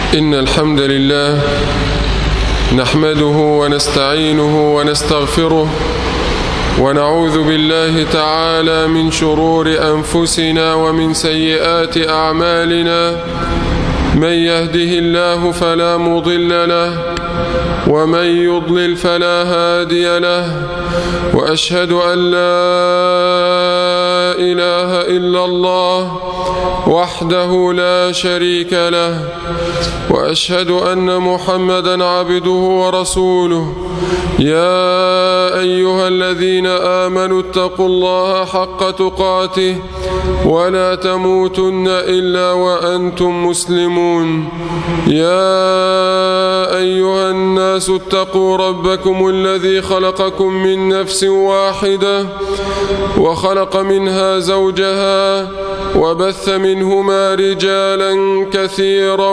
إن الحمد لله نحمده ونستعينه ونستغفره ونعوذ بالله تعالى من شرور أنفسنا ومن سيئات أعمالنا من يهده الله فلا مضل له ومن يضلل فلا هادي له وأشهد أن لا إله إلا الله وحده لا شريك له وأشهد أن محمدا عبده ورسوله يا أيها الذين آمنوا اتقوا الله حق تقاته ولا تموتن إلا وأنتم مسلمون يا أيها الناس اتقوا ربكم الذي خلقكم من نفس واحدة وخلق منها زوجها وبث منهما رجالا كثيرا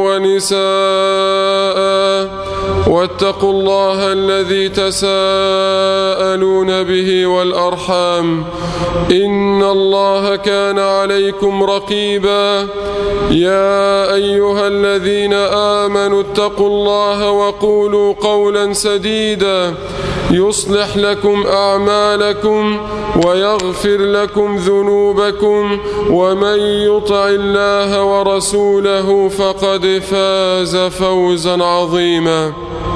ونساء واتقوا الله الذي تساءلون به والأرحام إن الله كان عليكم رقيبا يا أيها الذين آمنوا اتقوا الله وقولوا قولا سديدا يصلح لكم أعمالكم ويغفر لكم ذنوبكم ومن يطع الله ورسوله فقد فاز فوزا عظيما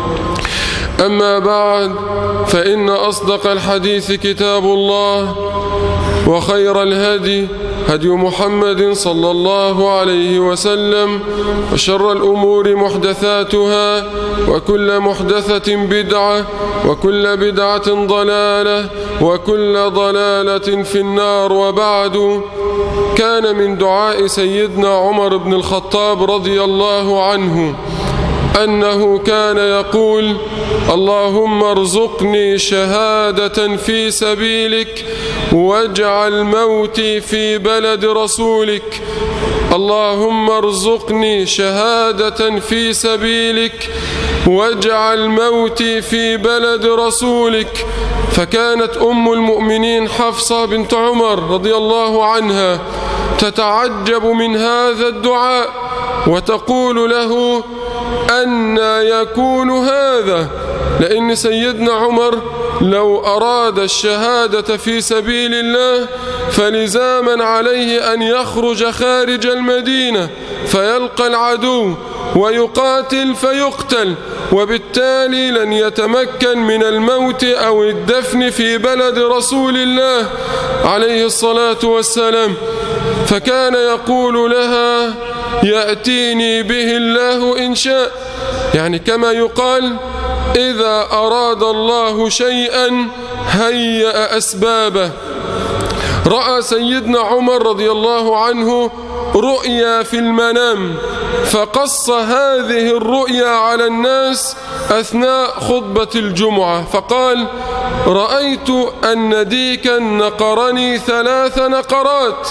أما بعد فإن أصدق الحديث كتاب الله وخير الهدي هدي محمد صلى الله عليه وسلم وشر الأمور محدثاتها وكل محدثة بدعة وكل بدعة ضلالة وكل ضلالة في النار وبعد كان من دعاء سيدنا عمر بن الخطاب رضي الله عنه أنه كان يقول اللهم ارزقني شهادة في سبيلك واجعل موتي في بلد رسولك اللهم ارزقني شهادة في سبيلك واجعل موتي في بلد رسولك فكانت أم المؤمنين حفصة بنت عمر رضي الله عنها تتعجب من هذا الدعاء وتقول له أن يكون هذا لأن سيدنا عمر لو أراد الشهادة في سبيل الله فلزاما عليه أن يخرج خارج المدينة فيلقى العدو ويقاتل فيقتل وبالتالي لن يتمكن من الموت أو الدفن في بلد رسول الله عليه الصلاة والسلام فكان يقول لها يأتيني به الله إن شاء يعني كما يقال إذا أراد الله شيئا هيأ أسبابه رأى سيدنا عمر رضي الله عنه رؤيا في المنام فقص هذه الرؤيا على الناس أثناء خطبة الجمعة فقال رأيت أن ديكا نقرني ثلاث نقرات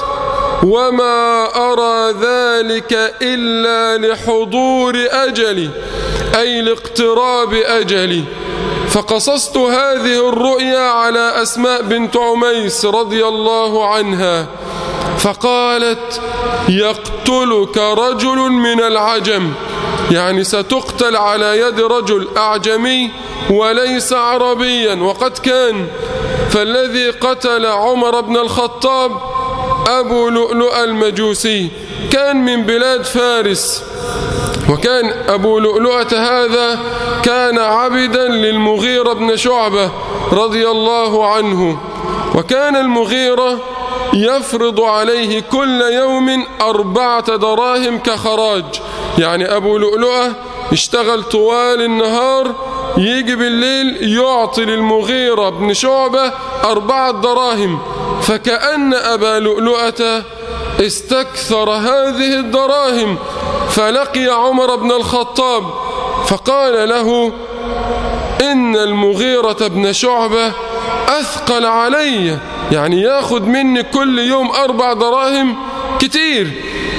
وما أرى ذلك إلا لحضور أجلي أي لاقتراب أجلي فقصصت هذه الرؤيا على أسماء بنت عميس رضي الله عنها فقالت يقتلك رجل من العجم يعني ستقتل على يد رجل أعجمي وليس عربيا وقد كان فالذي قتل عمر بن الخطاب أبو لؤلؤ المجوسي كان من بلاد فارس وكان أبو لؤلؤة هذا كان عبدا للمغيرة بن شعبة رضي الله عنه وكان المغيرة يفرض عليه كل يوم أربعة دراهم كخراج يعني أبو لؤلؤة يشتغل طوال النهار يجي بالليل يعطي للمغيرة بن شعبة أربعة دراهم فكأن أبا لؤلؤة استكثر هذه الدراهم فلقي عمر بن الخطاب فقال له إن المغيرة بن شعبة أثقل علي يعني ياخذ مني كل يوم أربع دراهم كتير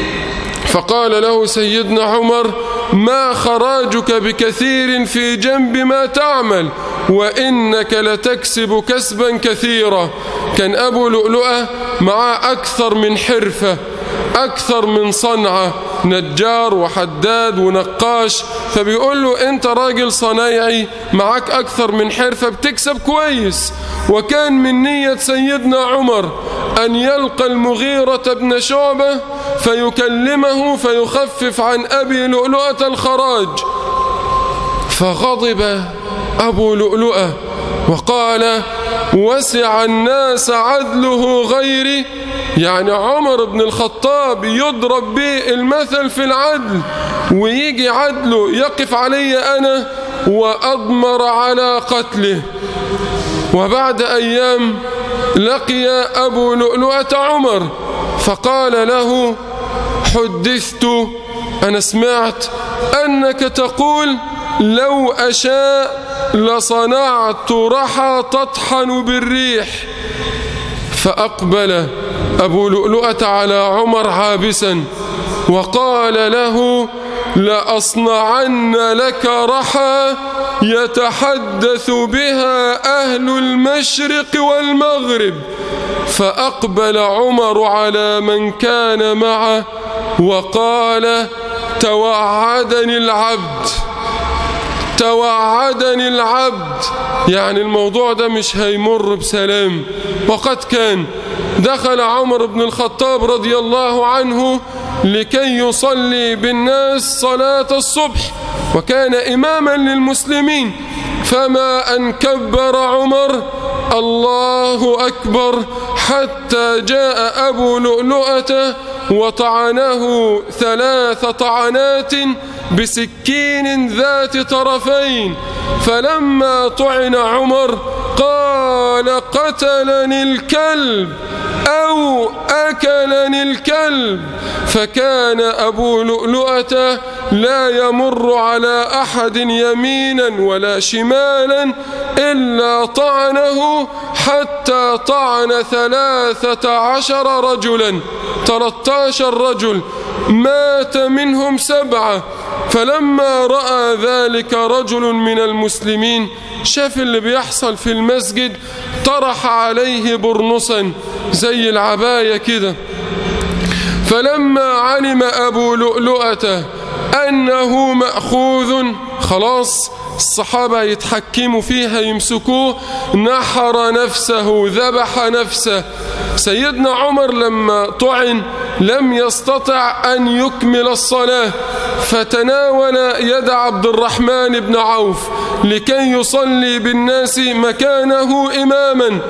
فقال له سيدنا عمر ما خراجك بكثير في جنب ما تعمل وإنك لتكسب كسبا كثيرا كان أبو لؤلؤة معاه أكثر من حرفة أكثر من صنعة نجار وحداد ونقاش فبيقول له انت راجل صنايعي معاك اكثر من حرفة بتكسب كويس وكان من نية سيدنا عمر ان يلقى المغيرة بن شعبة فيكلمه فيخفف عن ابي لؤلؤة الخراج فغضب ابو لؤلؤة وقال وسع الناس عدله غيري يعني عمر بن الخطاب يضرب به المثل في العدل ويجي عدله يقف علي أنا وأضمر على قتله وبعد أيام لقي أبو لؤلؤة عمر فقال له حدثت أنا سمعت أنك تقول لو أشاء لصنعت رحى تطحن بالريح فأقبل أبو لؤلؤة على عمر عابسا وقال له لأصنعن لك رحى يتحدث بها أهل المشرق والمغرب فأقبل عمر على من كان معه وقال توعدني العبد توعدني العبد يعني الموضوع ده مش هيمر بسلام وقد كان دخل عمر بن الخطاب رضي الله عنه لكي يصلي بالناس صلاة الصبح وكان إماما للمسلمين فما أن كبر عمر الله أكبر حتى جاء أبو لؤلؤة وطعنه ثلاث طعنات بسكين ذات طرفين فلما طعن عمر قال قتلني الكلب أو أكلني الكلب فكان أبو لؤلؤة لا يمر على أحد يمينا ولا شمالا إلا طعنه حتى طعن ثلاثة عشر رجلا تلتاشر رجل مات منهم سبعة فلما رأى ذلك رجل من المسلمين شاف اللي بيحصل في المسجد طرح عليه برنصا زي العباية كده فلما علم أبو لؤلؤة أنه مأخوذ خلاص الصحابة يتحكموا فيها يمسكوه نحر نفسه ذبح نفسه سيدنا عمر لما طعن لم يستطع أن يكمل الصلاة فتناول يد عبد الرحمن بن عوف لكي يصلي بالناس مكانه إماما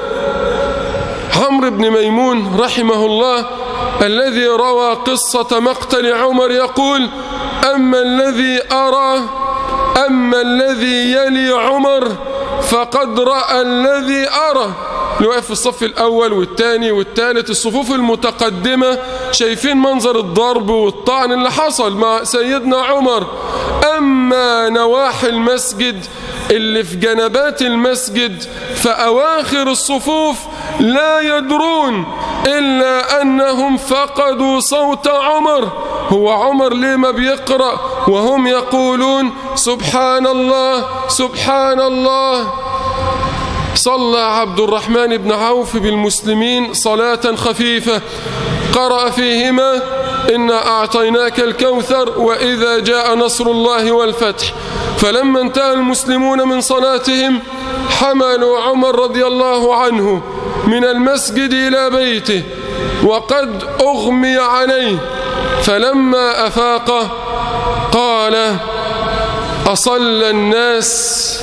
عمرو بن ميمون رحمه الله الذي روى قصة مقتل عمر يقول أما الذي أرى أما الذي يلي عمر فقد رأى الذي أرى اللي واقف في الصف الأول والثاني والثالث الصفوف المتقدمة شايفين منظر الضرب والطعن اللي حصل مع سيدنا عمر أما نواحي المسجد اللي في جنبات المسجد فأواخر الصفوف لا يدرون إلا أنهم فقدوا صوت عمر هو عمر ليه ما بيقرأ وهم يقولون سبحان الله سبحان الله صلى عبد الرحمن بن عوف بالمسلمين صلاة خفيفة قرأ فيهما إنا أعطيناك الكوثر وإذا جاء نصر الله والفتح فلما انتهى المسلمون من صلاتهم حملوا عمر رضي الله عنه من المسجد إلى بيته وقد أغمي عليه فلما أفاق قال أصل الناس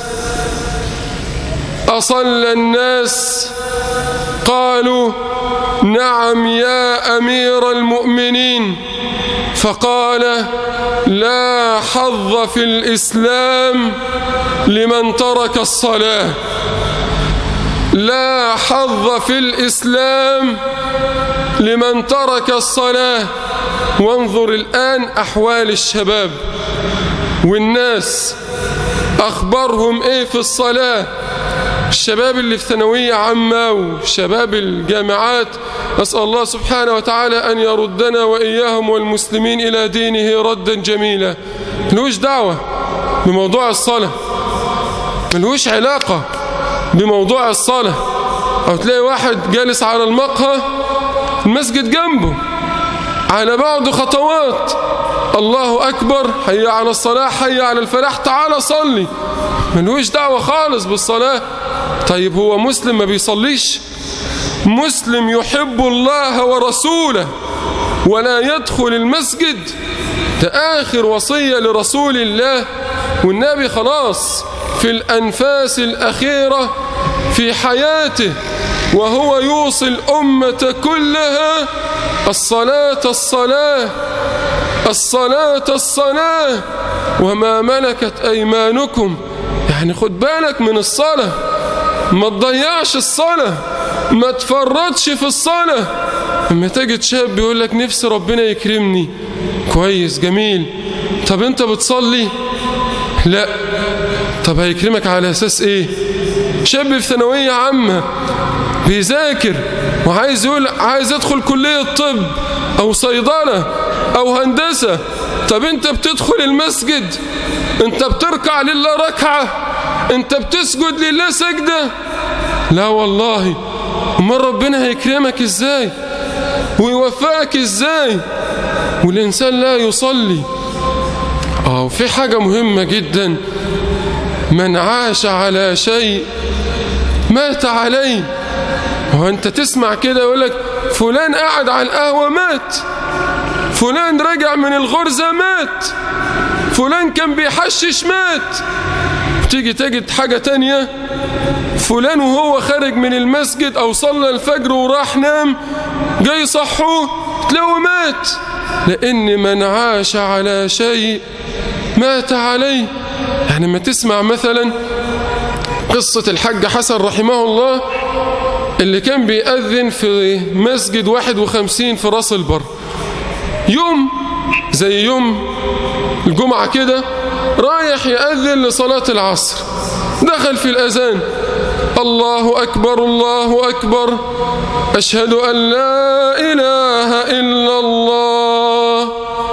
أصل الناس قالوا نعم يا أمير المؤمنين فقال لا حظ في الإسلام لمن ترك الصلاة لا حظ في الإسلام لمن ترك الصلاة وانظر الآن أحوال الشباب والناس أخبرهم إيه في الصلاة الشباب اللي في ثانوية عامة وشباب الجامعات أسأل الله سبحانه وتعالى أن يردنا وإياهم والمسلمين إلى دينه ردا جميلا ملوش دعوة بموضوع الصلاة ملوش علاقة بموضوع الصلاة أو تلاقي واحد جالس على المقهى المسجد جنبه على بعض خطوات الله أكبر حي على الصلاة حي على الفلاح تعالى صلي ملوش دعوة خالص بالصلاة طيب هو مسلم ما بيصليش مسلم يحب الله ورسوله ولا يدخل المسجد ده آخر وصية لرسول الله والنبي خلاص في الأنفاس الأخيرة في حياته وهو يوصي الأمة كلها الصلاة الصلاة الصلاة الصلاة وما ملكت أيمانكم يعني خد بالك من الصلاة ما تضيعش الصلاة ما تفرطش في الصلاة لما تجد شاب يقول لك نفسي ربنا يكرمني كويس جميل طب انت بتصلي لا طب هيكرمك على اساس ايه شاب في ثانوية عامة بيذاكر وعايز يقول عايز يدخل كلية طب او صيدلة او هندسة طب انت بتدخل المسجد انت بتركع لله ركعة انت بتسجد لله سجدة لا والله امال ربنا هيكرمك ازاي ويوفقك ازاي والإنسان لا يصلي اه وفي حاجة مهمة جدا من عاش على شيء مات عليه هو أنت تسمع كده يقولك فلان قاعد على القهوة مات فلان رجع من الغرزة مات فلان كان بيحشش مات تيجي تجد حاجة تانية فلان وهو خارج من المسجد أو صلى الفجر وراح نام جاي صحوه تلاقوا مات لأن من عاش على شيء مات عليه يعني ما تسمع مثلا قصة الحاج حسن رحمه الله اللي كان بيأذن في مسجد 51 في راس البر يوم زي يوم الجمعة كده رايح يأذن لصلاة العصر دخل في الأذان الله أكبر الله أكبر أشهد أن لا إله إلا الله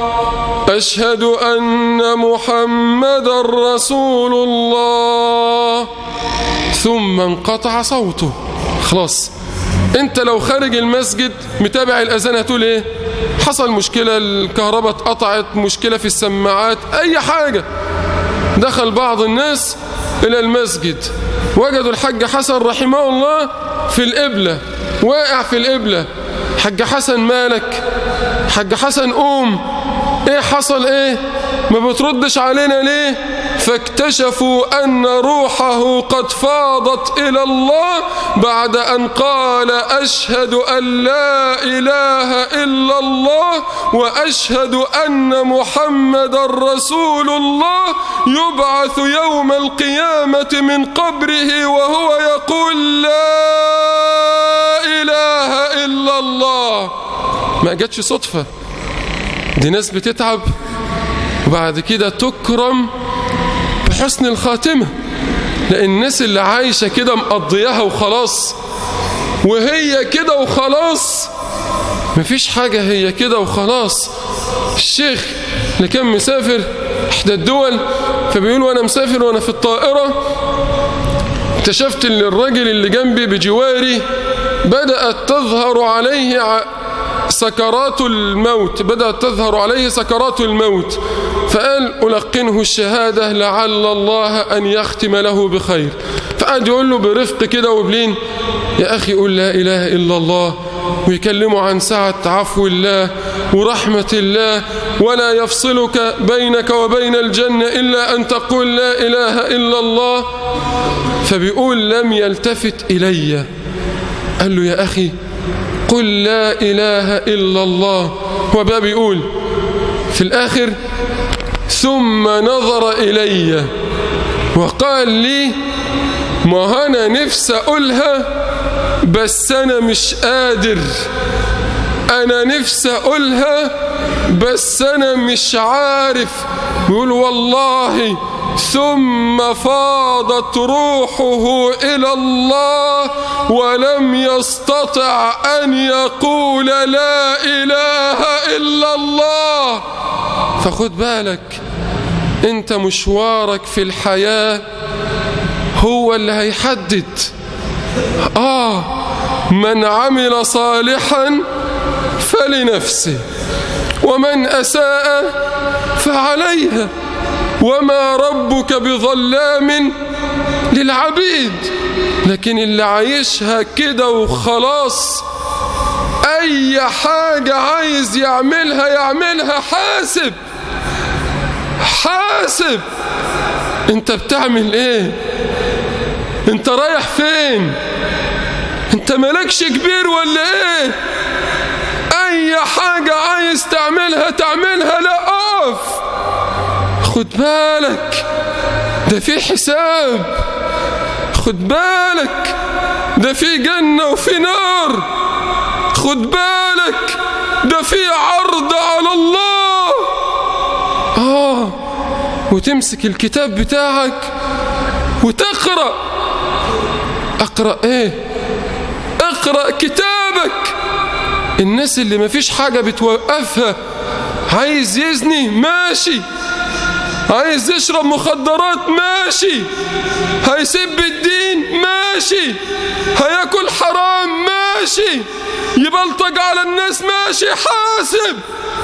أشهد أن محمد رسول الله ثم انقطع صوته خلاص انت لو خارج المسجد متابع الأذان هتقول ايه حصل مشكلة الكهرباء اتقطعت مشكلة في السماعات أي حاجة دخل بعض الناس إلى المسجد وجدوا الحاج حسن رحمه الله في القبلة واقع في القبلة حاج حسن مالك حاج حسن قوم ايه حصل ايه ما بتردش علينا ليه فاكتشفوا أن روحه قد فاضت إلى الله بعد أن قال أشهد أن لا إله إلا الله وأشهد أن محمد رسول الله يبعث يوم القيامة من قبره وهو يقول لا إله إلا الله ما جاتش صدفة دي ناس بتتعب وبعد كده تكرم بحسن الخاتمة لأن الناس اللي عايشة كده مقضياها وخلاص وهي كده وخلاص مفيش حاجة هي كده وخلاص الشيخ اللي كان مسافر إحدى الدول فبيقول وأنا مسافر وأنا في الطائرة اكتشفت ان الرجل اللي جنبي بجواري بدأت تظهر عليه سكرات الموت بدأت تظهر عليه سكرات الموت فقال ألقنه الشهادة لعل الله أن يختم له بخير فقعد يقول له برفق كده وبلين يا أخي قل لا إله إلا الله ويكلمه عن سعة عفو الله ورحمة الله ولا يفصلك بينك وبين الجنة إلا أن تقول لا إله إلا الله فبيقول لم يلتفت إلي قال له يا أخي قل لا إله إلا الله وبقى بيقول في الآخر ثم نظر إلي وقال لي ما أنا نفسي أقولها بس أنا مش قادر أنا نفسي أقولها بس أنا مش عارف بيقول والله ثم فاضت روحه إلى الله ولم يستطع أن يقول لا إله إلا الله فخد بالك انت مشوارك في الحياة هو اللي هيحدد آه من عمل صالحا فلنفسه ومن أساء فعليها وما ربك بظلام للعبيد لكن اللي عايشها كده وخلاص أي حاجة عايز يعملها يعملها حاسب حاسب انت بتعمل ايه انت رايح فين انت مالكش كبير ولا ايه اي حاجة عايز تعملها تعملها لا اقف خد بالك ده في حساب خد بالك ده في جنة وفي نار خد بالك ده في عرض على الله آه وتمسك الكتاب بتاعك وتقرأ أقرأ إيه اقرأ كتابك الناس اللي مفيش حاجة بتوقفها عايز يزني ماشي عايز يشرب مخدرات ماشي هيسب الدين ماشي هياكل حرام ماشي يبلطج على الناس ماشي حاسب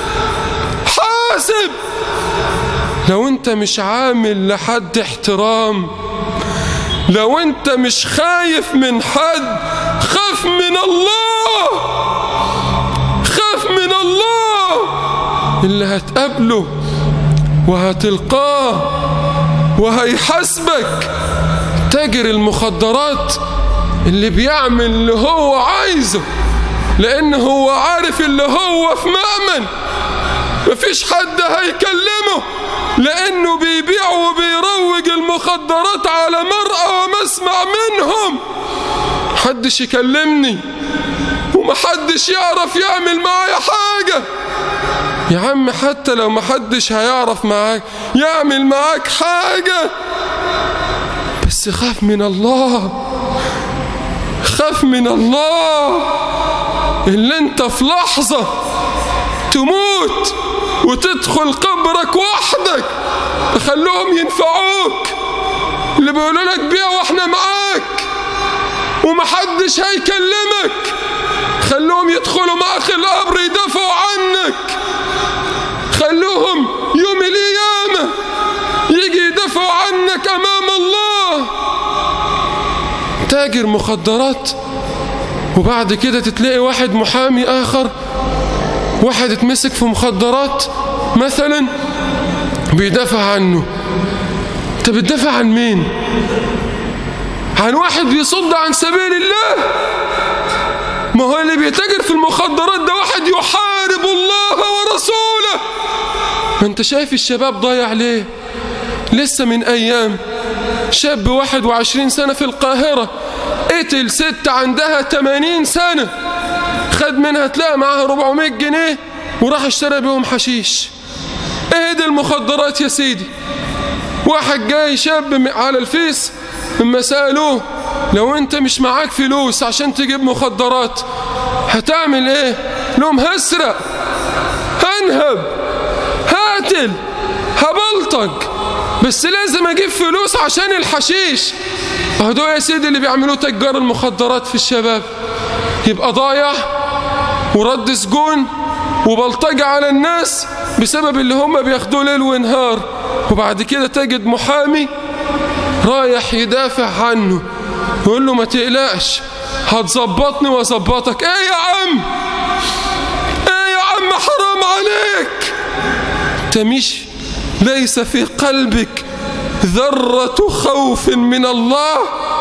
حاسب لو انت مش عامل لحد احترام لو انت مش خايف من حد خاف من الله خاف من الله اللي هتقابله وهتلقاه وهيحاسبك تاجر المخدرات اللي بيعمل اللي هو عايزه لان هو عارف اللي هو في مأمن مفيش حد هيكلمه لانه بيبيع وبيروج المخدرات على مرأى ومسمع منهم محدش يكلمني ومحدش يعرف يعمل معايا حاجة يا عم حتى لو محدش هيعرف معاك يعمل معاك حاجة بس خاف من الله خاف من الله اللي انت في لحظة تموت وتدخل قبرك وحدك تخلوهم ينفعوك اللي بيقولوا لك بيع واحنا معاك ومحدش هيكلمك خلوهم يدخلوا معك القبر يدافعوا عنك خلوهم يوم القيامة يجي يدافعوا عنك أمام الله تاجر مخدرات وبعد كده تتلاقي واحد محامي آخر واحد اتمسك في مخدرات مثلا بيدافع عنه انت بتدافع عن مين عن واحد بيصد عن سبيل الله ما هو اللي بيتاجر في المخدرات ده واحد يحارب الله ورسوله ما انت شايف الشباب ضايع ليه لسه من ايام شاب واحد وعشرين سنة في القاهرة قتل ست عندها تمانين سنة خد منها تلاقى معاها 400 جنيه وراح اشترى بيهم حشيش ايه دي المخدرات يا سيدي واحد جاي شاب على الفيس اما سألوه لو انت مش معاك فلوس عشان تجيب مخدرات هتعمل ايه لهم هسرق هنهب هاتل هبلطج بس لازم اجيب فلوس عشان الحشيش اهو يا سيدي اللي بيعملوه تجار المخدرات في الشباب يبقى ضايع ورد سجون وبلطجة على الناس بسبب اللي هم بياخدوه ليل ونهار وبعد كده تجد محامي رايح يدافع عنه يقول له ما تقلقش هتظبطني واظبطك ايه يا عم ايه يا عم حرام عليك انت مش ليس في قلبك ذرة خوف من الله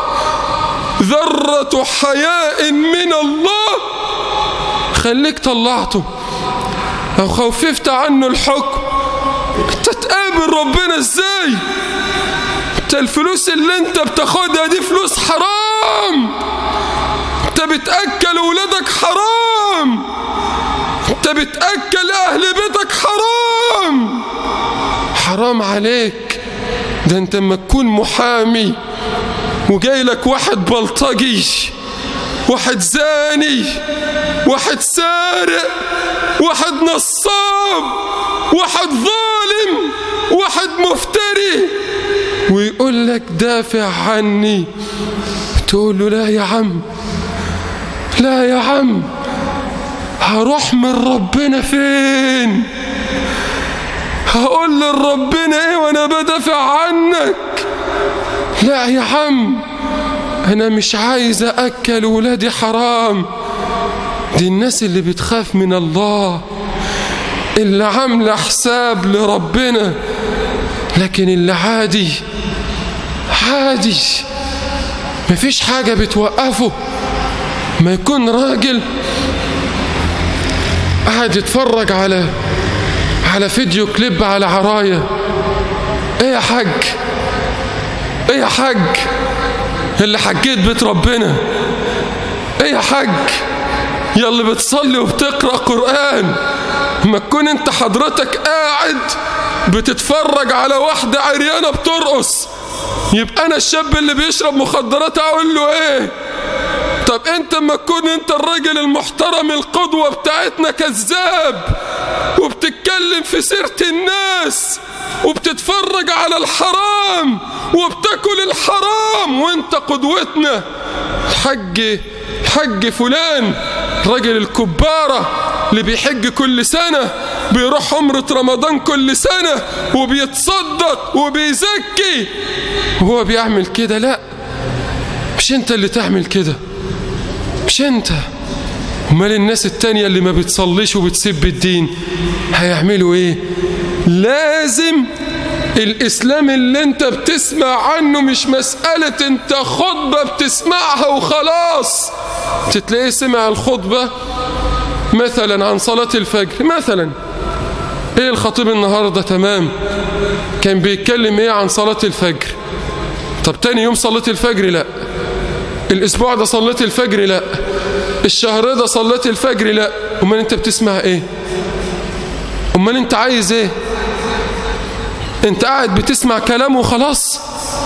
ذرة حياء من الله خليك طلعته أو خوففت عنه الحكم انت تقابل ربنا ازاي انت الفلوس اللي انت بتاخدها دي فلوس حرام انت بتأكل ولادك حرام انت بتأكل اهل بيتك حرام حرام عليك ده انت اما تكون محامي وجاي لك واحد بلطجي واحد زاني واحد سارق واحد نصاب واحد ظالم واحد مفتري ويقول لك دافع عني تقول له لا يا عم لا يا عم هروح من ربنا فين هقول لربنا ايه وانا بدافع عنك لا يا عم انا مش عايز اكل ولادي حرام دي الناس اللي بتخاف من الله اللي عامله حساب لربنا لكن اللي عادي عادي مفيش حاجة بتوقفه ما يكون راجل قاعد يتفرج على على فيديو كليب على عراية ايه يا حاج ايه يا حاج اللي حجيت بيت ربنا ايه يا حاج يلي بتصلي وبتقرأ قرآن ما تكون انت حضرتك قاعد بتتفرج على واحدة عريانة بترقص يبقى انا الشاب اللي بيشرب مخدرات اقول له ايه طب انت اما تكون انت الراجل المحترم القدوة بتاعتنا كذاب وبتتكلم في سيرة الناس وبتتفرج على الحرام وبتاكل الحرام وانت قدوتنا الحج الحج فلان راجل الكبارة اللي بيحج كل سنة بيروح عمرة رمضان كل سنة وبيتصدق وبيزكي وهو بيعمل كده لا مش انت اللي تعمل كده مش انت امال الناس التانية اللي ما بتصليش وبتسب الدين هيعملوا ايه لازم الاسلام اللي انت بتسمع عنه مش مسألة انت خطبة بتسمعها وخلاص تتلاقيه سمع الخطبة مثلا عن صلاة الفجر مثلا ايه الخطيب النهاردة تمام كان بيتكلم ايه عن صلاة الفجر طب تاني يوم صليت الفجر لا الاسبوع ده صليت الفجر لا الشهر ده صليت الفجر لا امال انت بتسمع ايه امال انت عايز ايه انت قاعد بتسمع كلام وخلاص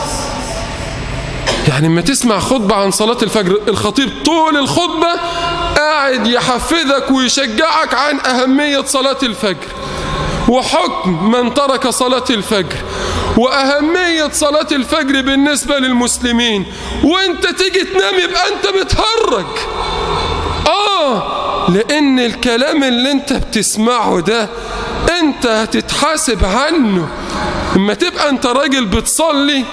يعني ما تسمع خطبة عن صلاة الفجر الخطيب طول الخطبة قاعد يحفزك ويشجعك عن أهمية صلاة الفجر وحكم من ترك صلاة الفجر وأهمية صلاة الفجر بالنسبة للمسلمين وانت تيجي تنام يبقى انت بتهرج آه لأن الكلام اللي انت بتسمعه ده انت هتتحاسب عنه اما تبقى انت راجل بتصلي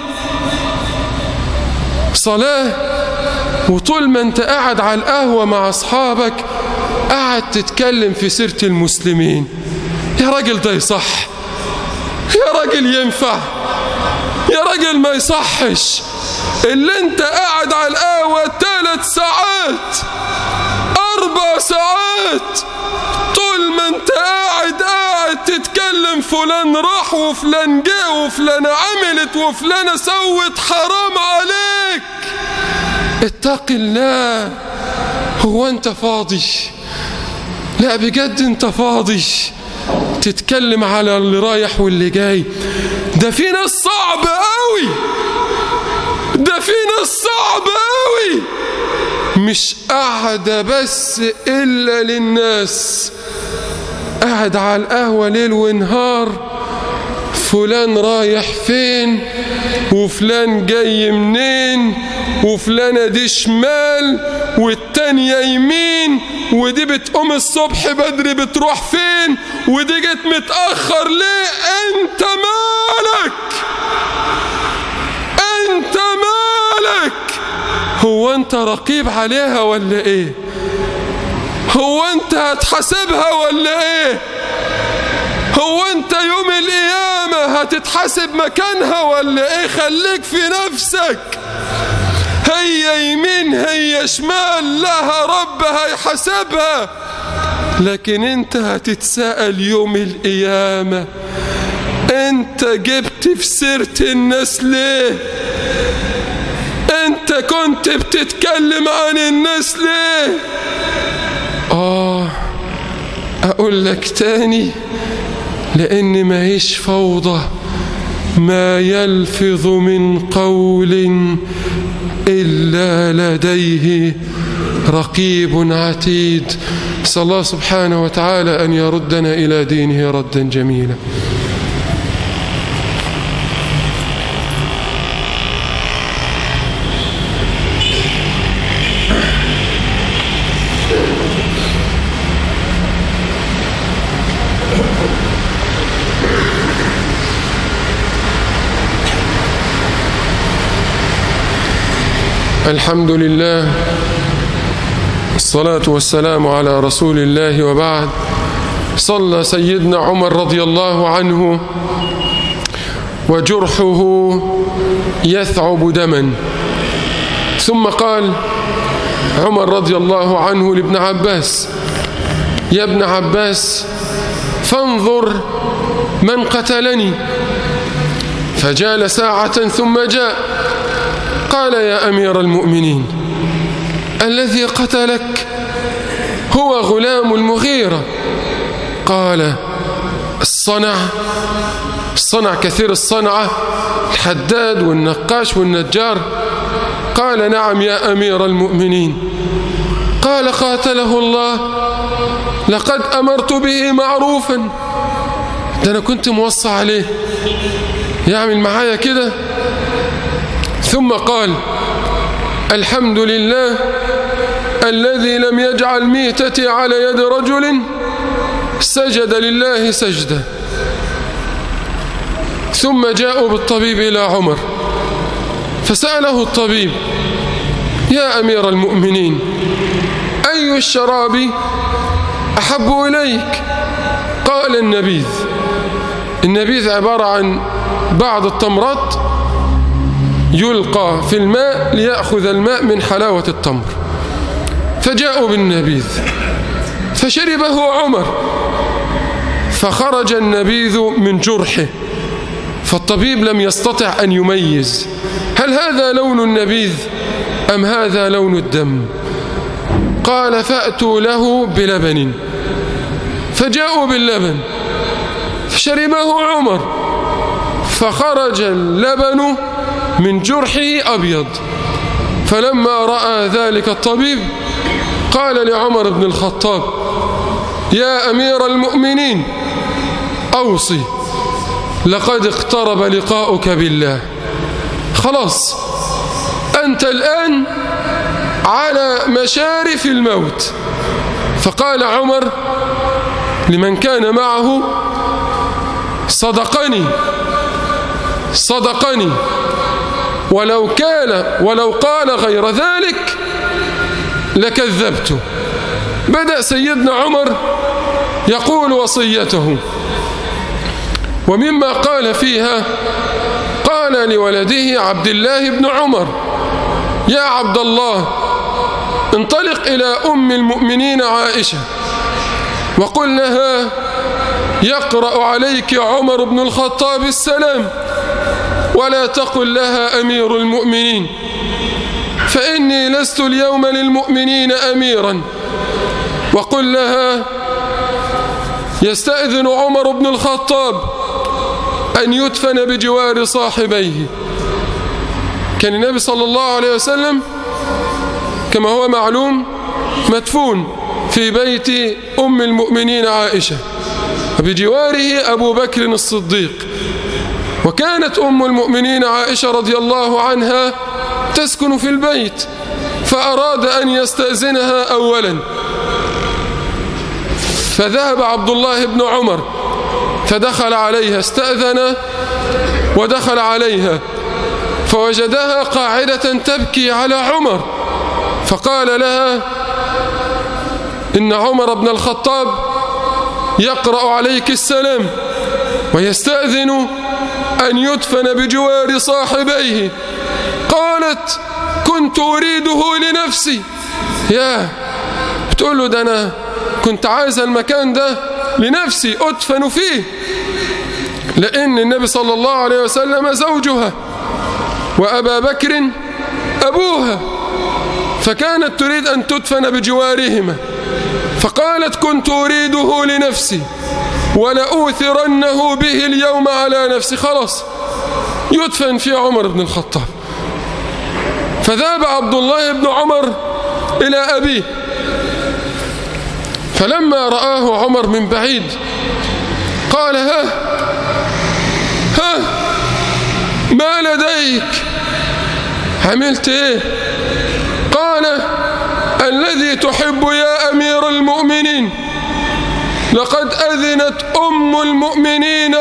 صلاة وطول ما انت قاعد على القهوة مع أصحابك قاعد تتكلم في سيرة المسلمين يا راجل ده يصح يا راجل ينفع يا راجل ما يصحش اللي انت قاعد على القهوة ثلاث ساعات أربع ساعات طول ما انت قاعد قاعد تتكلم فلان راح وفلان جه وفلان عملت وفلانة سوت حرام عليك اتق الله هو انت فاضي لا بجد انت فاضي تتكلم على اللي رايح واللي جاي ده في ناس صعب قوي ده في ناس صعب قوي مش قاعدة بس إلا للناس قاعد على القهوة ليل ونهار فلان رايح فين وفلان جاي منين وفلانة دي شمال والتانية يمين ودي بتقوم الصبح بدري بتروح فين ودي جت متأخر ليه انت مالك انت مالك هو انت رقيب عليها ولا ايه هو انت هتحاسبها ولا ايه هو انت يوم القيامة هتتحاسب مكانها ولا ايه خليك في نفسك هي يمين هي شمال لها رب هيحاسبها لكن انت هتتساءل يوم القيامة انت جبت في سيرة الناس ليه انت كنت بتتكلم عن الناس ليه اه اقول لك تاني لان ماهيش فوضى ما يلفظ من قول الا لديه رقيب عتيد صلى الله سبحانه وتعالى ان يردنا الى دينه ردا جميلا الحمد لله الصلاة والسلام على رسول الله وبعد صلى سيدنا عمر رضي الله عنه وجرحه يثعب دما ثم قال عمر رضي الله عنه لابن عباس يا ابن عباس فانظر من قتلني فجال ساعة ثم جاء قال يا أمير المؤمنين الذي قتلك هو غلام المغيرة قال الصنع الصنع كثير الصنعة الحداد والنقاش والنجار قال نعم يا أمير المؤمنين قال قاتله الله لقد أمرت به معروفا ده أنا كنت موصى عليه يعمل معايا كده ثم قال الحمد لله الذي لم يجعل ميتتي على يد رجل سجد لله سجدة ثم جاءوا بالطبيب إلى عمر فسأله الطبيب يا أمير المؤمنين أي الشراب أحب إليك قال النبيذ النبيذ عبارة عن بعض التمرات يلقى في الماء ليأخذ الماء من حلاوة التمر فجاءوا بالنبيذ فشربه عمر فخرج النبيذ من جرحه فالطبيب لم يستطع أن يميز هل هذا لون النبيذ أم هذا لون الدم قال فأتوا له بلبن فجاءوا باللبن فشربه عمر فخرج اللبن من جرحه أبيض فلما رأى ذلك الطبيب قال لعمر بن الخطاب يا أمير المؤمنين أوصي لقد اقترب لقاؤك بالله خلاص أنت الآن على مشارف الموت فقال عمر لمن كان معه صدقني صدقني ولو كان ولو قال غير ذلك لكذبت بدأ سيدنا عمر يقول وصيته ومما قال فيها قال لولده عبد الله بن عمر يا عبد الله انطلق إلى أم المؤمنين عائشة وقل لها يقرأ عليك عمر بن الخطاب السلام ولا تقل لها أمير المؤمنين فإني لست اليوم للمؤمنين أميرا وقل لها يستأذن عمر بن الخطاب أن يدفن بجوار صاحبيه كان النبي صلى الله عليه وسلم كما هو معلوم مدفون في بيت أم المؤمنين عائشة وبجواره أبو بكر الصديق وكانت أم المؤمنين عائشة رضي الله عنها تسكن في البيت فأراد أن يستأذنها أولا فذهب عبد الله بن عمر فدخل عليها استأذن ودخل عليها فوجدها قاعدة تبكي على عمر فقال لها إن عمر بن الخطاب يقرأ عليك السلام ويستأذن أن يدفن بجوار صاحبيه قالت كنت أريده لنفسي يا بتقول له ده أنا كنت عايز المكان ده لنفسي أدفن فيه لأن النبي صلى الله عليه وسلم زوجها وأبا بكر أبوها فكانت تريد أن تدفن بجوارهما فقالت كنت أريده لنفسي ولأوثرنه به اليوم على نفسي خلاص يدفن في عمر بن الخطاب فذهب عبد الله بن عمر إلى أبيه فلما رآه عمر من بعيد قال ها ها ما لديك عملت ايه قال الذي تحب يا أمير المؤمنين لقد أذنت أم المؤمنين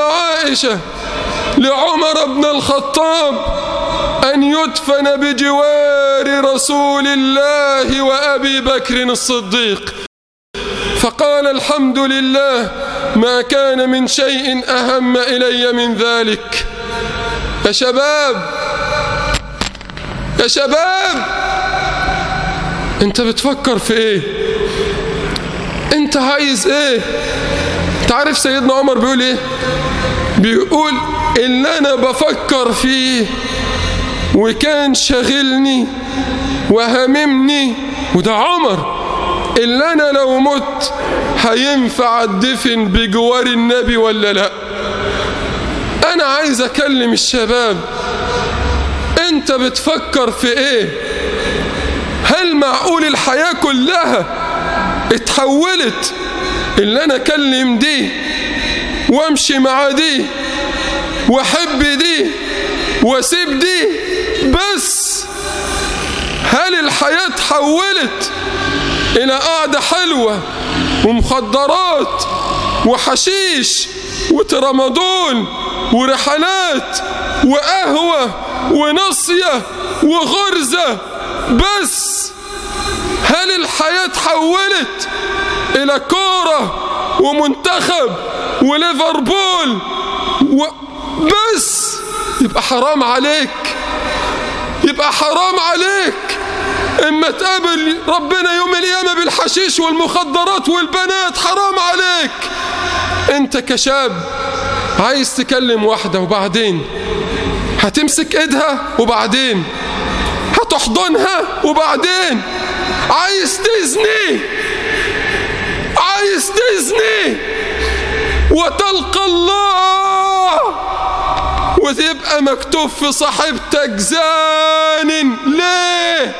عائشة لعمر بن الخطاب أن يدفن بجوار بجوار رسول الله وأبي بكر الصديق فقال الحمد لله ما كان من شيء أهم إلي من ذلك يا شباب يا شباب انت بتفكر في ايه انت عايز ايه تعرف سيدنا عمر بيقول ايه بيقول اللي انا بفكر فيه وكان شاغلني وهممني وده عمر اللي انا لو مت هينفع الدفن بجوار النبي ولا لا انا عايز اكلم الشباب انت بتفكر في ايه هل معقول الحياة كلها اتحولت اللي انا اكلم دي وامشي مع دي واحب دي واسيب دي بس هل الحياة اتحولت الى قعدة حلوة ومخدرات وحشيش وترامادول ورحلات وقهوة ونصية وغرزة بس هل الحياة تحولت إلى كورة ومنتخب وليفربول و... بس يبقى حرام عليك يبقى حرام عليك اما تقابل ربنا يوم القيامة بالحشيش والمخدرات والبنات حرام عليك انت كشاب عايز تكلم واحدة وبعدين هتمسك ايدها وبعدين هتحضنها وبعدين عايز تزني عايز تزني وتلقى الله وتبقى مكتوب في صاحبتك زان ليه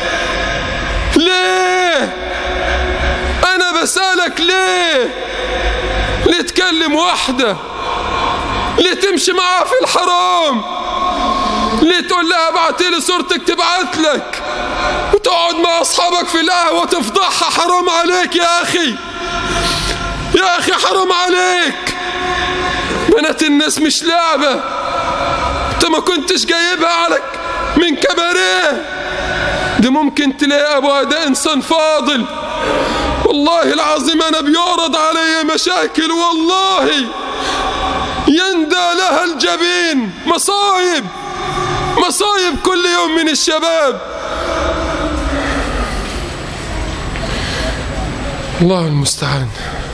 ليه انا بسألك ليه ليه تكلم واحدة ليه تمشي معاها في الحرام ليه تقول لها ابعتي لي صورتك تبعت لك وتقعد مع اصحابك في القهوة تفضحها حرام عليك يا اخي يا اخي حرام عليك بنات الناس مش لعبة انت ما كنتش جايبها عليك من كباريه ده ممكن تلاقي ابوها ده انسان فاضل والله العظيم انا بيعرض علي مشاكل والله يندى لها الجبين مصايب مصايب كل يوم من الشباب الله المستعان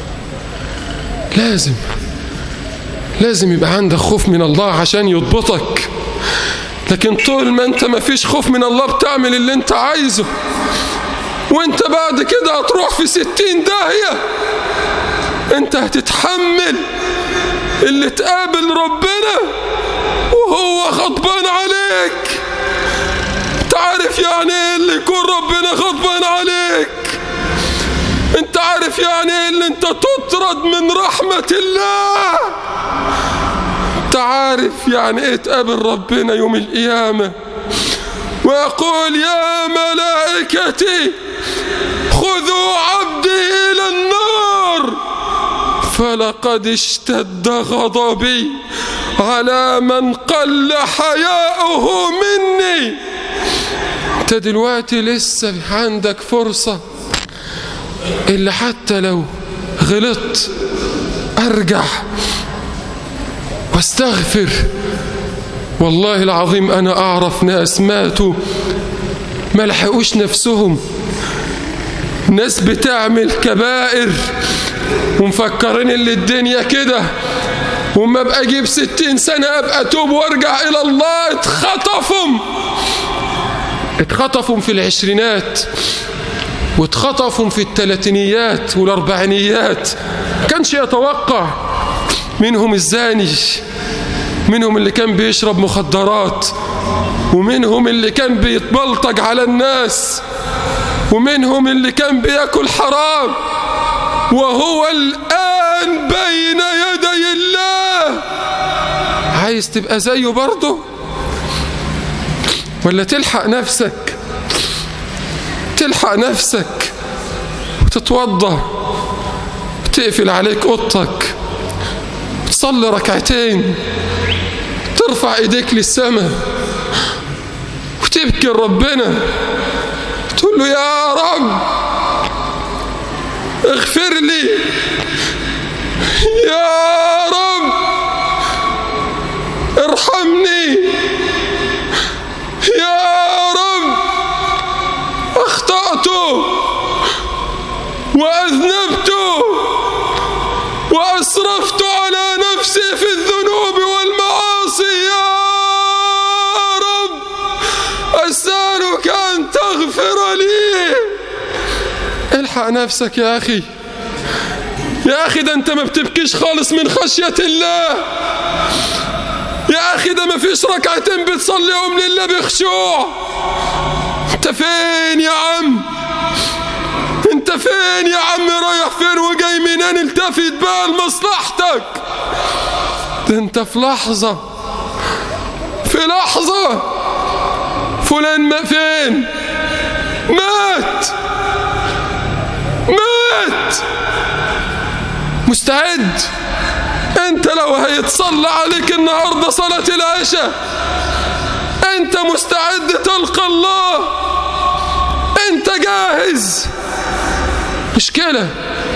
لازم لازم يبقى عندك خوف من الله عشان يضبطك لكن طول ما انت ما فيش خوف من الله بتعمل اللي انت عايزه وانت بعد كده هتروح في ستين داهية انت هتتحمل اللي تقابل ربنا وهو غضبان عليك انت عارف يعني ايه اللي يكون ربنا غضبان عليك انت عارف يعني ايه اللي انت تطرد من رحمة الله انت عارف يعني ايه تقابل ربنا يوم القيامة ويقول يا ملائكتي خذوا عبدي إلى النار فلقد اشتد غضبي على من قل حياؤه مني انت دلوقتي لسه عندك فرصة اللي حتى لو غلطت ارجع واستغفر والله العظيم انا اعرف ناس ماتوا ما لحقوش نفسهم ناس بتعمل كبائر ومفكرين اللي الدنيا كده وما ابقى اجيب ستين سنة ابقى اتوب وارجع الى الله اتخطفهم اتخطفوا في العشرينات واتخطفوا في الثلاثينيات والاربعينيات كانش يتوقع منهم الزاني منهم اللي كان بيشرب مخدرات ومنهم اللي كان بيتبلطج على الناس ومنهم اللي كان بياكل حرام وهو الآن بين يدي الله عايز تبقى زيه برضه ولا تلحق نفسك تلحق نفسك وتتوضى وتقفل عليك اوضتك تصلي ركعتين ترفع ايديك للسماء وتبكي لربنا تقول له يا رب اغفر لي يا رب ارحمني يا رب اخطأت وأذنبت وأسرفت على نفسي في الذنوب والمعاصي يا رب أسألك أن تغفر لي الحق نفسك يا أخي يا أخي ده أنت ما بتبكيش خالص من خشية الله يا أخي ده ما فيش ركعتين بتصليهم لله بخشوع أنت فين يا عم أنت فين يا عم رايح فين وجاي منين التفت بقى لمصلحتك ده أنت في لحظة في لحظة فلان ما فين مات مات مستعد انت لو هيتصلى عليك النهاردة صلاة العشاء انت مستعد تلقى الله انت جاهز مشكلة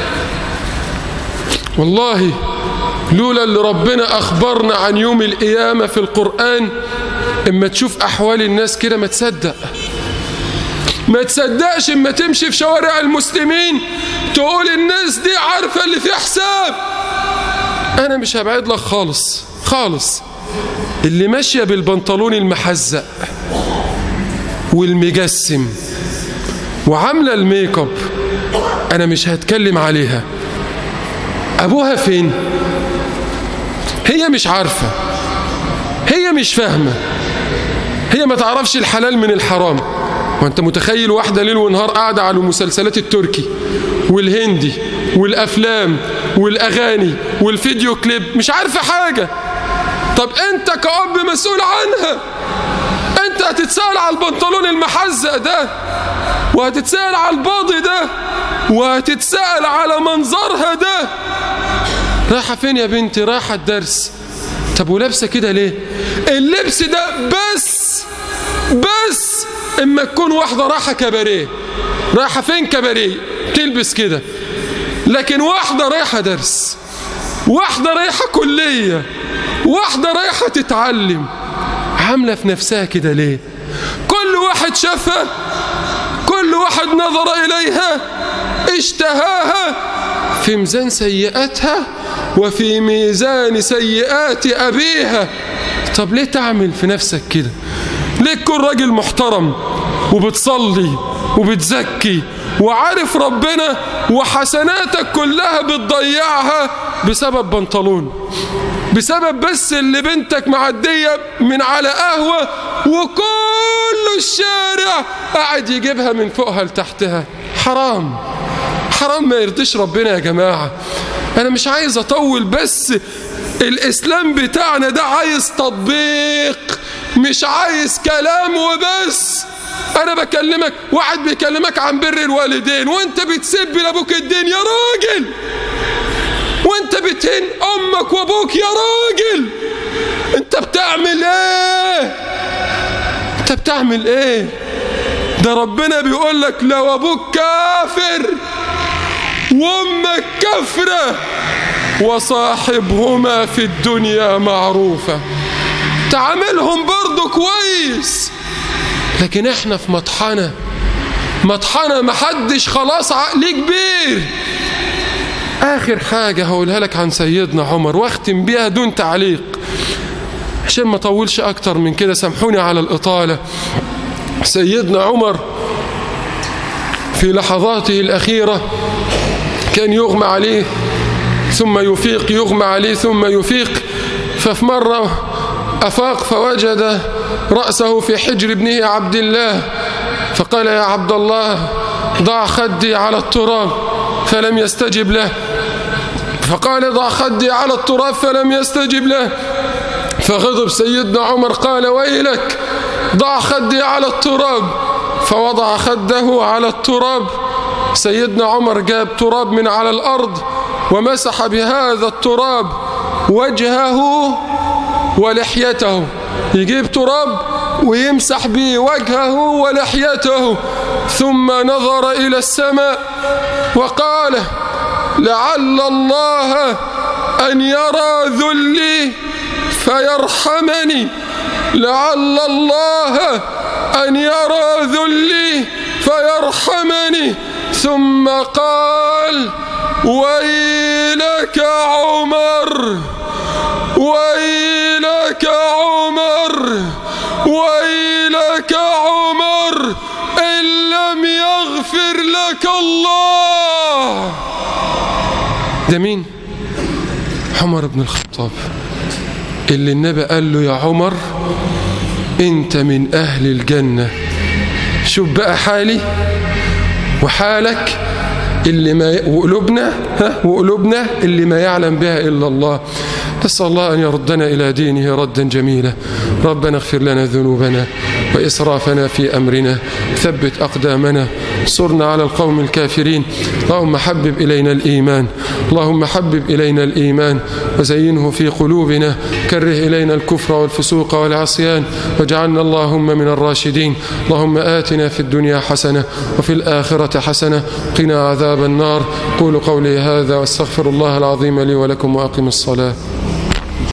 والله لولا اللي ربنا أخبرنا عن يوم القيامة في القرآن اما تشوف أحوال الناس كده ما تصدق ما تصدقش اما تمشي في شوارع المسلمين تقول الناس دي عارفة اللي في حساب انا مش هبعد لك خالص خالص اللي ماشية بالبنطلون المحزق والمجسم وعاملة الميك اب انا مش هتكلم عليها ابوها فين هي مش عارفة هي مش فاهمة هي ما تعرفش الحلال من الحرام وانت متخيل واحدة ليل ونهار قاعدة على المسلسلات التركي والهندي والأفلام والأغاني والفيديو كليب مش عارفة حاجة طب انت كأب مسؤول عنها انت هتتسأل على البنطلون المحزق ده وهتتسأل على الباضي ده وهتتسأل على منظرها ده رايحة فين يا بنتي رايحة الدرس طب ولابسة كده ليه اللبس ده بس بس اما تكون واحدة رايحة كباريه رايحة فين كباريه تلبس كده لكن واحدة رايحة درس واحدة رايحة كلية واحدة رايحة تتعلم عاملة في نفسها كده ليه كل واحد شافها كل واحد نظر إليها اشتهاها في ميزان سيئاتها وفي ميزان سيئات أبيها طب ليه تعمل في نفسك كده ليه تكون راجل محترم وبتصلي وبتزكي وعارف ربنا وحسناتك كلها بتضيعها بسبب بنطلون بسبب بس اللي بنتك معدية من على قهوة وكل الشارع قاعد يجيبها من فوقها لتحتها حرام حرام ما يرضيش ربنا يا جماعة أنا مش عايز أطول بس الإسلام بتاعنا ده عايز تطبيق مش عايز كلام وبس أنا بكلمك واحد بيكلمك عن بر الوالدين وأنت بتسب لأبوك الدين يا راجل وأنت بتهن أمك وأبوك يا راجل أنت بتعمل إيه أنت بتعمل إيه ده ربنا بيقول لك لو أبوك كافر وأمك كفرة وصاحبهما في الدنيا معروفة تعاملهم برضو كويس لكن احنا في مطحنة مطحنة محدش خلاص عقلي كبير آخر حاجة هقولها لك عن سيدنا عمر واختم بيها دون تعليق عشان ما طولش أكتر من كده سامحوني على الإطالة سيدنا عمر في لحظاته الأخيرة كان يغمى عليه ثم يفيق يغمى عليه ثم يفيق ففي مرة أفاق فوجد رأسه في حجر ابنه عبد الله فقال يا عبد الله ضع خدي على التراب فلم يستجب له فقال ضع خدي على التراب فلم يستجب له فغضب سيدنا عمر قال ويلك ضع خدي على التراب فوضع خده على التراب سيدنا عمر جاب تراب من على الأرض ومسح بهذا التراب وجهه ولحيته يجيب تراب ويمسح به وجهه ولحيته ثم نظر إلى السماء وقال لعل الله أن يرى ذلي فيرحمني لعل الله أن يرى ذلي فيرحمني ثم قال ويلك عمر ويلك عمر ويلك عمر إن لم يغفر لك الله ده مين عمر بن الخطاب اللي النبي قال له يا عمر انت من اهل الجنة شوف بقى حالي وحالك اللي ما وقلوبنا ها وقلوبنا اللي ما يعلم بها الا الله نسأل الله أن يردنا إلى دينه ردا جميلا ربنا اغفر لنا ذنوبنا وإسرافنا في أمرنا ثبت أقدامنا صرنا على القوم الكافرين اللهم حبب إلينا الإيمان اللهم حبب إلينا الإيمان وزينه في قلوبنا كره إلينا الكفر والفسوق والعصيان واجعلنا اللهم من الراشدين اللهم آتنا في الدنيا حسنة وفي الآخرة حسنة قنا عذاب النار قولوا قولي هذا واستغفر الله العظيم لي ولكم وأقم الصلاة